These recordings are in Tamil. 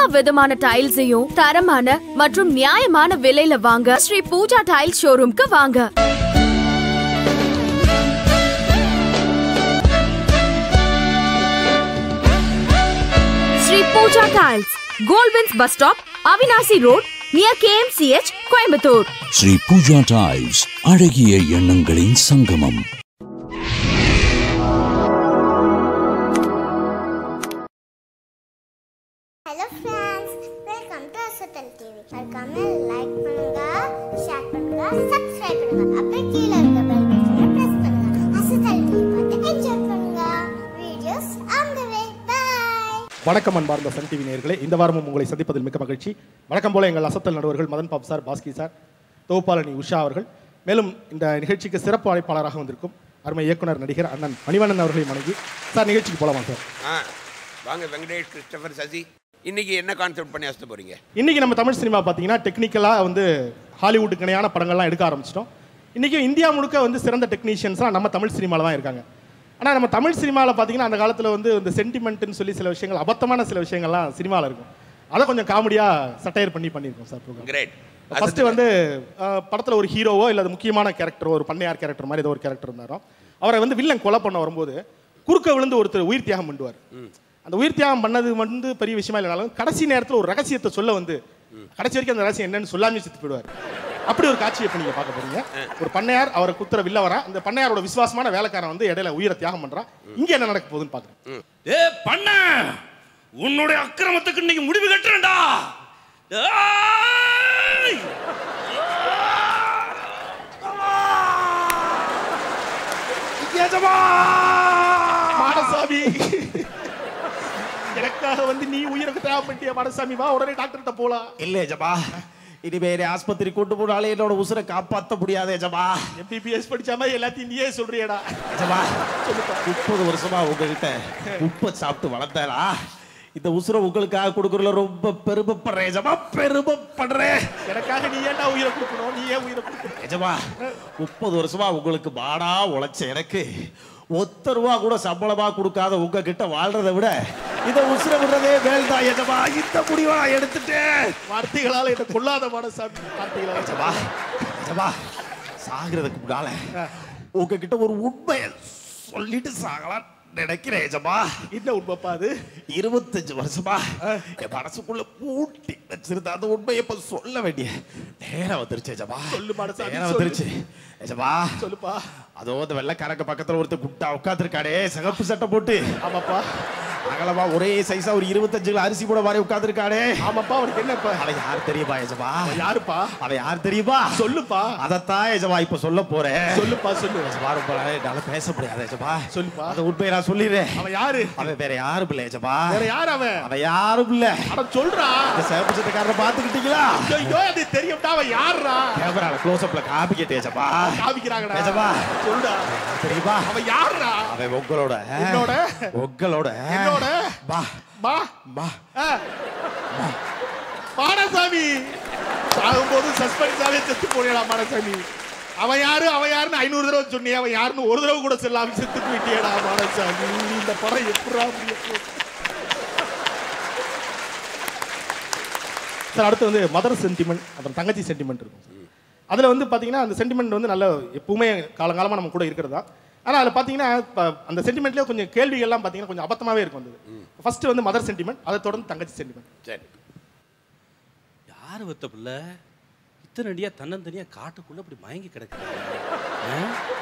விதமான டைல்ஸையும் தரமான மற்றும் நியாயமான விலையில வாங்க ஸ்ரீ பூஜா டைல் ஷோரூம்க்கு வாங்க Sri Pooja tiles Colvins bus stop Avinashi road near KMCH Coimbatore Sri Pooja tiles அழகிய எண்ணங்களின் சங்கமம் hello friends welcome to Asathal TV மறக்காம லைக் பண்ணுங்க ஷேர் பண்ணுங்க சப்ஸ்கிரைப் பண்ணுங்க அப்புறம் கீழே இருக்க பெல் பட்டனை பிரஸ் பண்ணுங்க அசத்தல் டிவி பார்த்து என்ஜாய் பண்ணுங்க videos on the way bye வணக்கம் அன்பார்ந்த சன் டிவி நேயர்களே இந்த வாரமும் உங்களை சந்திப்பதில் மிக்க மகிழ்ச்சி வழக்கம் போல எங்கள் அசத்தல் நடுவர்கள் Madan Bob sir Baski sir தொகுப்பாளனி உஷா அவர்கள் மேலும் இந்த நிகழ்ச்சிக்கு சிறப்பு அழைப்பாளராக வந்திருக்கும் அருமை இயக்குனர் நடிகர் அண்ணன் மணிவண்ணன் அவர்களை வணங்கி சார் நிகழ்ச்சிக்கு போலாமா சார் ஆ வாங்க வெங்கடேஷ் கிறிஸ்டபர் சசி இன்னைக்கு என்ன கான்செப்ட் பண்ணி அசத்த போறீங்க இன்னைக்கு நம்ம தமிழ் சினிமா பார்த்தீங்கன்னா டெக்னிக்கலாக வந்து ஹாலிவுட்டுக்கு இணையான படங்கள்லாம் எடுக்க ஆரம்பிச்சிட்டோம் இன்றைக்கி இந்தியா முழுக்க வந்து சிறந்த டெக்னீஷியன்ஸ்லாம் நம்ம தமிழ் சினிமாவில் தான் இருக்காங்க ஆனால் நம்ம தமிழ் சினிமாவில் பார்த்தீங்கன்னா அந்த காலத்தில் வந்து இந்த சென்டிமெண்ட்னு சொல்லி சில விஷயங்கள் அபத்தமான சில விஷயங்கள்லாம் சினிமாவில் இருக்கும் அதை கொஞ்சம் காமெடியாக சட்டையர் பண்ணி பண்ணியிருக்கோம் சார் ப்ரோக்ராம் கிரேட் ஃபர்ஸ்ட் வந்து அஹ், படத்துல ஒரு ஹீரோவோ இல்ல அது முக்கியமான கேரக்டரோ ஒரு பண்ணையார் கேரக்டர் மாதிரி ஏதோ ஒரு கேரக்டர் இருந்தாரோ அவரை வந்து வில்லன் கொலை பண்ண வரும்போது குறுக்க விழுந்து ஒருத்தர் உயிர் தியாகம் பண்ணுவார் அந்த உயிர் தியாகம் பண்ணது வந்து பெரிய விஷயமா இல்லைனாலும் கடைசி நேரத்துல ஒரு ரகசியத்தை சொல்ல வந்து கடைசி வரைக்கும் அந்த ரகசியம் என்னன்னு சொல்லாமே செத்து போயிடுவார் அப்படி ஒரு காட்சியை இப்ப நீங்க பார்க்க போறீங்க ஒரு பண்ணையார் அவரை குத்துற வில்ல வரா அந்த பண்ணையாரோட விசுவாசமான வேலைக்காரன் வந்து இடையில உயிரை தியாகம் பண்றான் இங்க என்ன நடக்க போகுதுன்னு பாக்குறேன் ஏ பண்ண உன்னுடைய அக்கிரமத்துக்கு இன்னைக்கு முடிவு கட்டுறேன்டா ஏய்! எஜமா! மாடசாமி எனக்காக வந்து நீ உயிருக்கு தியாகம் பண்ணிட்டிய மாடசாமி வா உடனே டாக்டர்கிட்ட போலாம் இல்ல எஜமா இனிமே என்னை ஆஸ்பத்திரி கூட்டு போனாலே என்னோட உசுரை காப்பாத்த முடியாது எஜமா எம்பிபிஎஸ் படிச்ச மாதிரி எல்லாத்தையும் நீயே சொல்றியடா எஜமா முப்பது வருஷமா உங்ககிட்ட உப்பை சாப்பிட்டு வளர்த்தேனா இந்த உசுரை உங்களுக்காக கொடுக்கறதுல ரொம்ப பெருமைப்படுறேன் எஜமா பெருமைப்படுறேன் எனக்காக நீ ஏன்டா உயிரை கொடுக்கணும் நீ ஏன் உயிரை கொடுக்கணும் நிஜமா முப்பது வருஷமா உங்களுக்கு மாடா உழைச்ச எனக்கு ஒத்த ரூபா கூட சம்பளமா கொடுக்காத உங்ககிட்ட வாழ்றதை விட இதை உசுர விடுறதே மேல்தான் எஜமா இந்த முடிவா நான் எடுத்துட்டேன் வார்த்தைகளால என்ன கொல்லாத மாடசாமி வார்த்தைகளால எஜமா எஜமா சாகிறதுக்கு முன்னால உங்ககிட்ட ஒரு உண்மையை சொல்லிட்டு சாகலாம் நினைக்கிறேன் எஜமா என்ன உண்மைப்பா அது இருபத்தஞ்சு வருஷமா என் மனசுக்குள்ள பூட்டி வச்சிருந்த அந்த உண்மையை இப்ப சொல்ல வேண்டிய நேரம் வந்துருச்சு எஜமா சொல்லு மாடசாமி, நேரம் சொல்லு. வந்துருச்சு எஜமா சொல்லுப்பா அதோ அந்த வெள்ளைக்காரங்க பக்கத்துல ஒருத்தர் குட்டா உட்காந்துருக்காடே சிகப்பு சட்டை போட்டு ஆமாப்பா அகலமா ஒரே சைஸா ஒரு இருபத்தஞ்சு கிலோ அரிசி கூட மாதிரி உட்காந்துருக்காடே ஆமாப்பா அவனுக்கு என்ன இப்ப அவன் யார் தெரியுமா எஜமா யாருப்பா அவன் யார் தெரியுமா சொல்லுப்பா அதத்தான் எஜமா இப்ப சொல்ல போறேன் சொல்லுப்பா சொல்லு எஜமா ரொம்ப நாள் என்னால பேச முடியாது எஜமா சொல்லுப்பா. அந்த உண்மையை நான் சொல்லிடுறேன் அவன் யாரு அவன் வேற யாரும் இல்ல எஜமா வேற யார் அவன் அவன் யாரும் இல்ல அட சொல்றா இந்த சிவப்பு சட்டக்காரரை பாத்துக்கிட்டீங்களா ஐயோ அது தெரியும்டா அவன் யாருடா கேமரால க்ளோஸ் அப்ல காப்பி கேட்டு எஜமா காமிக்கிறாங்கடா நிஜமா? சொல்லுடா தெரியுமா அவன் யாருடா அவன் உங்களோட என்னோட? உங்களோட என்னோட? வா மா வா ஆ. மாடசாமி சாகும்போது சஸ்பென்ஸாவே செத்து போனியடா மாடசாமி அவன் யாரு அவன் யாருன்னு ஐநூறு தடவை சொன்னியே அவன் யாருன்னு ஒரு தடவை கூட சொல்லாம செத்து போயிட்டியடா மாடசாமி இந்த படம் எப்படா முடியும் சார் அடுத்து வந்து மதர் சென்டிமெண்ட் அப்புறம் தங்கச்சி சென்டிமெண்ட் இருக்கும் அதில் வந்து பார்த்தீங்கன்னா அந்த சென்டிமெண்ட் வந்து நல்ல எப்பவுமே காலங்காலமாக நம்ம கூட இருக்கிறதா ஆனால் அதில் பார்த்தீங்கன்னா இப்ப அந்த சென்டிமெண்ட்லேயே கொஞ்சம் கேள்விகள்லாம் பார்த்தீங்கன்னா கொஞ்சம் அபத்தமாகவே இருக்கும் வந்தது ஃபர்ஸ்ட் வந்து மதர் சென்டிமெண்ட் அதை தொடர்ந்து தங்கச்சி சென்டிமெண்ட் சரி யார் வத்த பிள்ளை இத்தனை அடியா தன்னந்தனியா காட்டுக்குள்ள இப்படி மயங்கி கிடக்கு ஆ?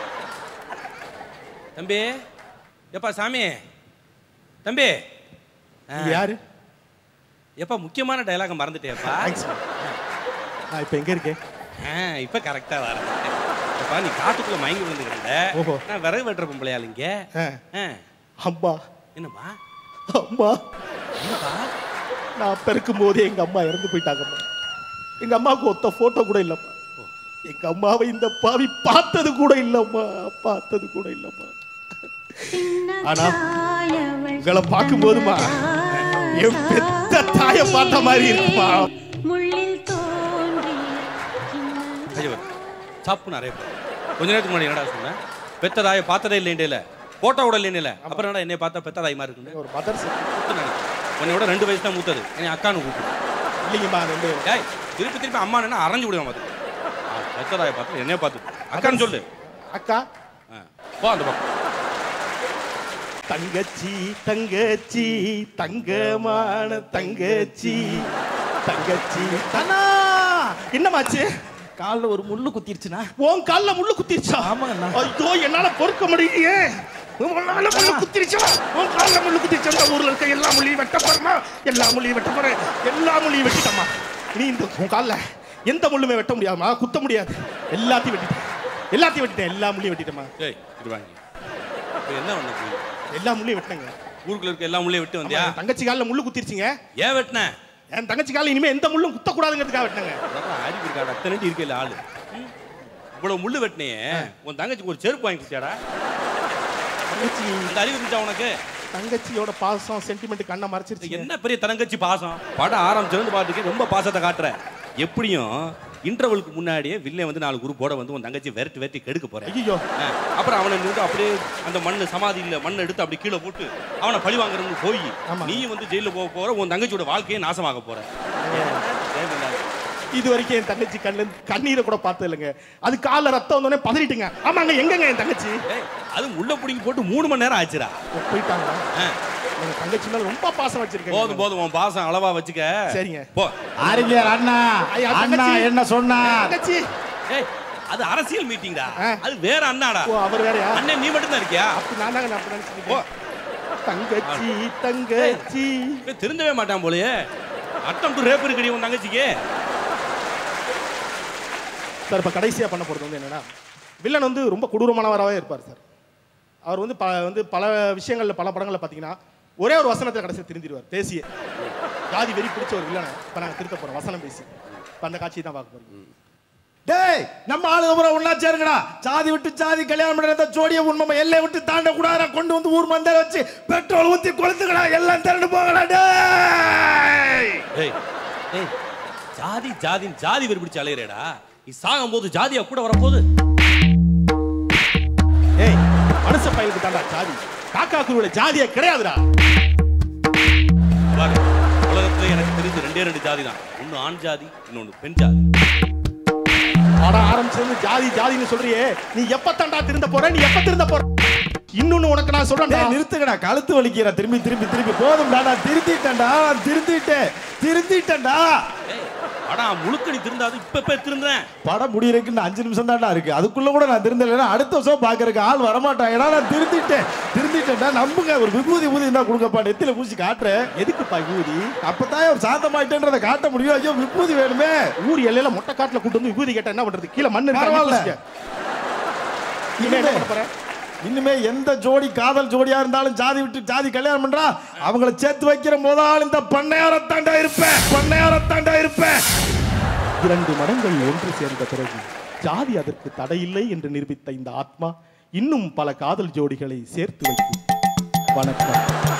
தம்பி எப்பா சாமி தம்பி ஆ. இது யாரு எப்பா முக்கியமான டயலாக மறந்துட்டேப்பா தேங்க்ஸ் நான் இப்போ எங்கே இருக்கேன் ஆ, இப்ப கரெக்டா வர எப்பா நீ காட்டுக்குள்ள மயங்கி விழுந்துக்கிறல ஓஹோ. நான் விறகு வெட்டுற பொம்பளையாள் இங்க ஆ. ஆ. அம்மா என்னம்மா அம்மா என்னப்பா நான் பிறக்கும் போதே எங்கள் அம்மா இறந்து போயிட்டாங்கம்மா எங்கள் அம்மாவுக்கு ஒத்த ஃபோட்டோ கூட இல்லைம்மா எங்கள் அம்மாவை இந்த பாவி பார்த்தது கூட இல்லைம்மா பார்த்தது கூட இல்லைம்மா ஆனா உங்களை பார்க்கும் போதுமா என் பெத்த தாயை பார்த்த மாதிரி இருக்குமா ஐயோ சாப்பு நிறைய பேர் கொஞ்ச நேரத்துக்கு முன்னாடி என்னடா சொன்னேன் பெத்த தாயை பார்த்ததே இல்லைண்டே போட்டோ கூட இல்லைன்னு அப்புறம் என்னடா என்னை பார்த்தா பெத்த தாய் மாதிரி இருக்குன்னு ஒரு மதர் சுத்து நினை. உன்னை விட ரெண்டு வயசு தான் மூத்தது என்னை அக்கான்னு கூப்பிடு இல்லைங்கம்மா ரெண்டு டேய் திருப்பி திருப்பி அம்மா என்ன அரைஞ்சு விடுவேன் பார்த்து பெத்ததாய பார்த்து என்னைய பார்த்து அக்கான்னு சொல்லு அக்கா ஆ, போ அந்த பக்கம் தங்கச்சி தங்கச்சி தங்கமான தங்கச்சி தங்கச்சி அண்ணா என்னமாச்சு கால்ல ஒரு முள்ளு குத்திருச்சுனா உன் கால்ல முள்ளு குத்திருச்சா ஆமாங்கண்ணா. ஐயோ என்னால பொறுக்க முடியலையே உன்னால முள்ளு குத்திருச்சா உன் கால்ல முள்ளு குத்திருச்சா அந்த ஊர்ல இருக்க எல்லா முள்ளையும் வெட்ட போறமா எல்லா முள்ளையும் வெட்ட போறேன் எல்லா முள்ளையும் வெட்டிட்டம்மா நீ இந்த உன் கால்ல எந்த முள்ளுமே வெட்ட முடியாதுமா குத்த முடியாது எல்லாத்தையும் வெட்டிட்டேன் எல்லாத்தையும் வெட்டிட்டேன் எல்லா முள்ளையும் வெட்டிட்டேம்மா டேய் இது வாங்கி இப்போ என்ன பண்ண போய் எல்லா முள்ளையும் வெட்டினங்க ஊருக்குள்ள இருக்க எல்லா முள்ளையும் விட்டு வந்தியா தங்கச்சி கால்ல முள்ளு குத்திருச்சுங்க ஏன் வெட்டின என் தங்கச்சி கால்ல இனிமே எந்த முள்ளும் குத்தக்கூடாதுங்கிறதுக்காக வெட்டினங்க உனக்கு அறிவு இருக்காடா அத்தனை இருக்கல ஆளு ம்? இவ்வளவு முள்ளு வெட்டினியே உன் தங்கச்சிக்கு ஒரு செருப்பு வாங்கி கொடுத்தியாடா தங்கச்சி அந்த அறிவு இருந்துச்சா உனக்கு தங்கச்சியோட பாசம் சென்டிமெண்ட் கண்ணை இது மறைச்சிருச்சு என்ன பெரிய தங்கச்சி பாசம் படம் ஆரம்பிச்சிருந்து பார்த்துக்கு ரொம்ப பாசத்தை காட்டுற எப்படியும் இன்டர்வலுக்கு முன்னாடியே வில்லே வந்து நாலு குரூப் போட வந்து உன் தங்கச்சி விரட்டி விரட்டி கெடுக்க போறேன் ஐயோ ஆ, அப்புறம் அவனை நின்று அப்படியே அந்த மண்ணு சமாதியில மண்ணை எடுத்து அப்படி கீழே போட்டு அவனை பழி வாங்குறன்னு போய் ஆமா. நீ வந்து ஜெயில போக போற உன் தங்கச்சியோட வாழ்க்கையை நாசமாக போற தேவையில்லாத. இது வரைக்கும் என் தங்கச்சி கண்ணு கண்ணீரை கூட பார்த்தது இல்லைங்க அது கால்ல ரத்தம் வந்தோடனே பதறிட்டுங்க ஆமாங்க எங்கங்க என் தங்கச்சி ஏய், அது முள்ள பிடிங்கி போட்டு மூணு மணி நேரம் ஆச்சுடா போயிட்டாங்க ஆ, எங்க தங்கச்சி மேல ரொம்ப பாசம் வச்சிருக்கேன் போதும் போதும் உன் பாசம் அளவா வச்சுக்க சரிங்க. போ அறிஞர் அண்ணா ஐயா, அண்ணா தங்கச்சி. என்ன சொன்னார் தங்கச்சி ஏய் அது அரசியல் மீட்டிங்டா ஆ. அது வேற அண்ணாடா ஓ அவர் வேறயா அண்ணன் நீ மட்டும் தான் இருக்கியா அப்படி நான் தாங்க நான் அப்படி நினைச்சிட்டு போ இருக்கேன். தங்கச்சி தங்கச்சி இவன் திருந்தவே மாட்டான் போலயே அட்டம் டு ரேப் இருக்குடி உன் தங்கச்சிக்கு சார் இப்போ கடைசியா பண்ண போறது வந்து என்னன்னா வில்லன் வந்து ரொம்ப கொடூரமானவராகவே இருப்பார் சார் அவர் வந்து ப வந்து பல விஷயங்கள்ல பல படங்கள்ல பார்த்தீங்கன்னா ஒரே ஒரு வசனத்தில் கடைசியில் திருந்திடுவார் பேசிய ஜாதி வெறி பிடிச்ச ஒரு வில்லனை இப்போ நாங்கள் திருத்த போறோம் வசனம் பேசி இப்போ அந்த காட்சியை தான் பார்க்க போறோம் டேய் நம்ம ஆளுங்க பூரா ஒண்ணா சேருங்கடா ஜாதி விட்டு ஜாதி கல்யாணம் பண்றத ஜோடிய உண்மை எல்லை விட்டு தாண்ட கூடாத கொண்டு வந்து ஊர் மந்தார வச்சு பெட்ரோல் ஊத்தி கொளுத்துக்கடா எல்லாம் திரண்டு போகடா டேய் ஏய் ஏய் ஜாதி ஜாதின்னு ஜாதி வெறி பிடிச்சு அலையிறேடா நீ சாகும்போது ஜாதியா கூட வரப்போகுது ஏய் மனுஷ பயலுக்கு தாண்டா ஜாதி காக்கா குருவில ஜாதியே கிடையாதுடா பாரு, உலகத்துல எனக்கு தெரிஞ்சு ரெண்டே ரெண்டு ஜாதி தான் ஒன்னு ஆண் ஜாதி இன்னொன்னு பெண் ஜாதி படம் ஆரம்பிச்சது ஜாதி ஜாதின்னு சொல்றியே நீ எப்ப தாண்டா திருந்த போற நீ எப்ப திருந்த போற இன்னொன்னு உனக்கு நான் சொல்றேன் டேய் நிறுத்துக்கடா கழுத்து வலிக்கிற திரும்பி திரும்பி திரும்பி போதும்டா நான் திருத்திட்டேன்டா நான் திருத்திட்டேன் திருத்திட்டேன்டா ஏய் அடா முழுக்க நீ திருந்தாது இப்ப இப்ப திருந்தேன் படம் முடியறதுக்கு இன்னும் அஞ்சு நிமிஷம் தான்டா இருக்கு அதுக்குள்ள கூட நான் திருந்தலைன்னா அடுத்த வருஷம் பாக்குறதுக்கு ஆள் வரமாட்டான் ஏன்னா நான் திருத்திட்டேன் திருத்திட்டேன்டா நம்புங்க ஒரு விபூதி ஊதி இருந்தா கொடுங்கப்பா நெத்தில பூசி காட்டுறேன் எதுக்குப்பா ஊதி அப்பதான் ஒரு சாந்தமாயிட்டேன்றதை காட்ட முடியும் ஐயோ விபூதி வேணுமே ஊர் எல்லையில மொட்டை காட்டுல கூட்டு வந்து விபூதி கேட்டா என்ன பண்றது கீழே மண்ணு இருக்கா, பரவாயில்ல. பூசிக்க. இனிமே என்ன பண்ண போற இனிமே எந்த ஜோடி காதல் ஜோடியா இருந்தாலும் ஜாதி விட்டு ஜாதி கல்யாணம் பண்றா அவங்கள சேர்த்து வைக்கிற முதல் இந்த பண்ணையாரத்தாண்டா இருப்பேன் பண்ணையாரத்தாண்டா இருப்பேன் இரண்டு மடங்கள் ஒன்று சேர்ந்த பிறகு ஜாதி அதற்கு தடையில்லை என்று நிரூபித்த இந்த ஆத்மா இன்னும் பல காதல் ஜோடிகளை சேர்த்து வைக்கும் வணக்கம்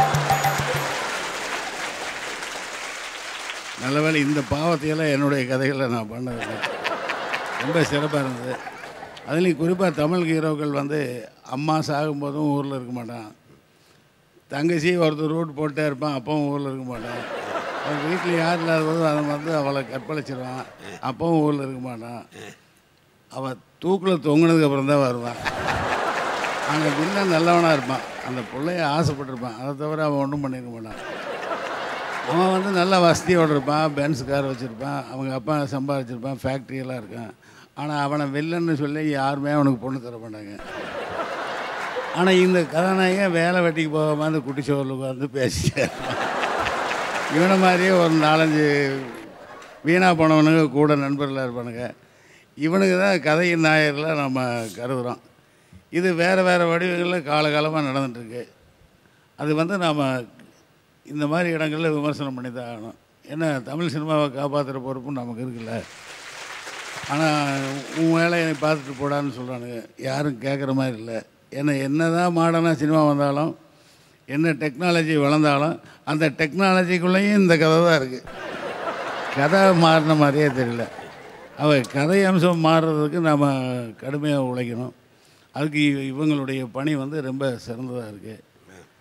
நல்லவேளை இந்த பாவத்தையெல்லாம் என்னுடைய கதைகளை நான் பண்ணதில்லை ரொம்ப சிறப்பாக இருந்தது அதுலேயும் குறிப்பாக தமிழ் ஹீரோக்கள் வந்து அம்மா சாகும்போதும் ஊரில் இருக்க மாட்டான் தங்கச்சி ஒருத்தர் ரூட் போட்டே இருப்பான் அப்பவும் ஊரில் இருக்க மாட்டான் அவன் வீட்டில் யார் இல்லாத போது அவன் வந்து அவளை கற்பழிச்சிருவான் அப்பவும் ஊரில் இருக்க மாட்டான் அவள் தூக்கில் தொங்குனதுக்கு அப்புறம் தான் வருவான் ஆனால் வில்லன் நல்லவனாக இருப்பான் அந்த பிள்ளைய ஆசைப்பட்டிருப்பான் அதை தவிர அவன் ஒன்றும் பண்ணியிருக்க மாட்டான் அவன் வந்து நல்ல வசதியோடு இருப்பான் பென்ஸ் கார் வச்சுருப்பான் அவங்க அப்பா சம்பாதிச்சிருப்பான் ஃபேக்ட்ரி எல்லாம் இருக்கான் ஆனால் அவனை வில்லன்னு சொல்லி யாருமே அவனுக்கு பொண்ணு தர மாட்டாங்க ஆனால் இந்த கதாநாயகன் வேலை வெட்டிக்கு போகாமல் அந்த குட்டி சோறுக்கு வந்து பேசிட்டே இருப்பான் இவனை மாதிரியே ஒரு நாலஞ்சு வீணாக போனவனுங்க கூட நண்பர்களாக இருப்பானுங்க இவனுக்கு தான் கதையின் நாயரில் நம்ம கருதுகிறோம் இது வேறு வேறு வடிவங்களில் காலகாலமாக நடந்துட்டுருக்கு அது வந்து நாம் இந்த மாதிரி இடங்களில் விமர்சனம் பண்ணி தான் ஆகணும் ஏன்னா தமிழ் சினிமாவை காப்பாற்றுற பொறுப்பும் நமக்கு இருக்குல்ல ஆனால் உன் வேலையை நீ பார்த்துட்டு போடான்னு சொல்கிறானுங்க யாரும் கேட்குற மாதிரி இல்லை ஏன்னா என்ன தான் மாடர்னாக சினிமா வந்தாலும் என்ன டெக்னாலஜி வளர்ந்தாலும் அந்த டெக்னாலஜிக்குள்ளேயும் இந்த கதை தான் இருக்குது கதை மாறின மாதிரியே தெரியல அவ கதை அம்சம் மாறுறதுக்கு நாம் கடுமையாக உழைக்கணும் அதுக்கு இவ- இவங்களுடைய பணி வந்து ரொம்ப சிறந்ததாக இருக்குது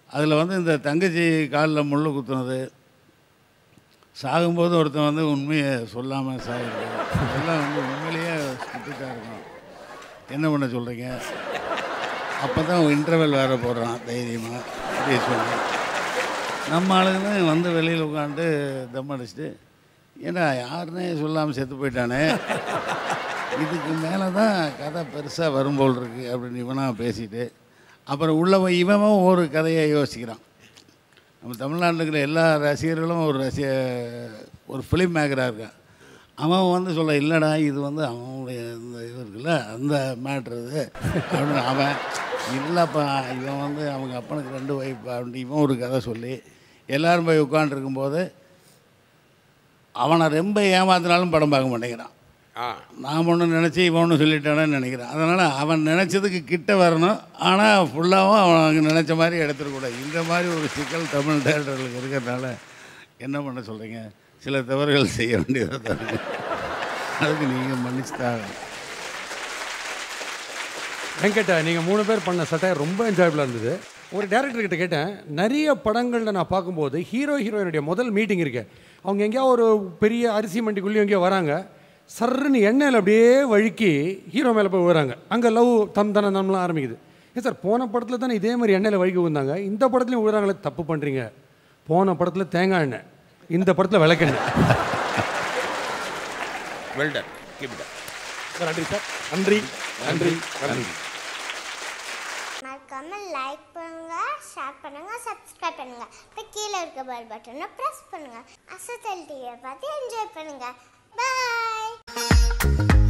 அதில் வந்து இந்த தங்கச்சி காலில் முள்ளு குத்துனது சாகும்போது ஒருத்தன் வந்து உண்மையை சொல்லாமல் சாகுறது இதெல்லாம் வந்து உண்மையிலேயே ஸ்கிரிப்டாக இருக்கும் என்ன பண்ண சொல்கிறீங்க அப்போ தான் இன்டர்வெல் வேறு போடுறான் தைரியமாக பேசுவாங்க நம்ம ஆளுங்களும் வந்து வெளியில் உட்காந்து தம் அடிச்சுட்டு ஏன்னா யாருன்னே சொல்லாமல் செத்து போயிட்டானே இதுக்கு மேலே தான் கதை பெருசாக வரும் போல் இருக்கு அப்படின்னு இவனாக பேசிட்டு அப்புறம் உள்ளவன் இவனும் ஒரு கதையை யோசிக்கிறான் நம்ம தமிழ்நாட்டில் இருக்கிற எல்லா ரசிகர்களும் ஒரு ரசிக ஒரு ஃபிலிம் மேக்கராக இருக்கான் அவன் வந்து சொல்ல இல்லைடா இது வந்து அவனுடைய இந்த இது இருக்குல்ல அந்த மேட்ரு இது அப்படின்னு அவன் இல்லைப்பா இவன் வந்து அவங்க அப்பனுக்கு ரெண்டு ஒய்ஃப் அப்படின்னு இவன் ஒரு கதை சொல்லி எல்லாரும் போய் உட்காந்துருக்கும்போது அவனை ரொம்ப ஏமாத்தினாலும் படம் பார்க்க மாட்டேங்கிறான் ஆ நாம் ஒன்று நினச்சி இவன் ஒன்று சொல்லிட்டானேன்னு நினைக்கிறேன் அதனால் அவன் நினச்சதுக்கு கிட்ட வரணும் ஆனால் ஃபுல்லாகவும் அவன் அங்கே நினச்ச மாதிரி எடுத்துடக்கூடாது இந்த மாதிரி ஒரு சிக்கல் தமிழ் டேரக்டர்களுக்கு இருக்கிறதுனால என்ன பண்ண சொல்கிறீங்க சில தவறுகள் செய்ய வேண்டியதாக தானே அதுக்கு நீங்கள் மன்னிச்சு தான் வெங்கட்ட நீங்கள் மூணு பேர் பண்ண சட்டை ரொம்ப என்ஜாயபுளாக இருந்தது ஒரு டேரக்டர் கிட்ட கேட்டேன் நிறைய படங்களில் நான் பார்க்கும்போது ஹீரோ ஹீரோயினுடைய முதல் மீட்டிங் இருக்கு அவங்க எங்கேயோ ஒரு பெரிய அரிசி மண்டிக்குள்ளேயும் எங்கேயோ வராங்க சர்ன்னு எண்ணெயில் அப்படியே வழுக்கி ஹீரோ மேலே போய் வராங்க அங்கே லவ் தம் தன தம்லாம் ஆரம்பிக்குது ஏன் சார் போன படத்தில் தானே இதே மாதிரி எண்ணெயில் வழுக்கி வந்தாங்க இந்த படத்துலையும் விழுறாங்களே தப்பு பண்ணுறீங்க போன படத்தில் தேங்காய் எண்ணெய் இந்த படத்தில் விளக்கெண்ணெய் வெல்டன் கீப் இட் நன்றி சார் நன்றி நன்றி நன்றி மறக்காம லைக் பண்ணுங்க ஷேர் பண்ணுங்க சப்ஸ்கிரைப் பண்ணுங்க இப்போ கீழே இருக்க பெல் பட்டனை ப்ரெஸ் பண்ணுங்க அசத்தல் டிவியை பார்த்து என்ஜாய் பண்ணுங்க பாய்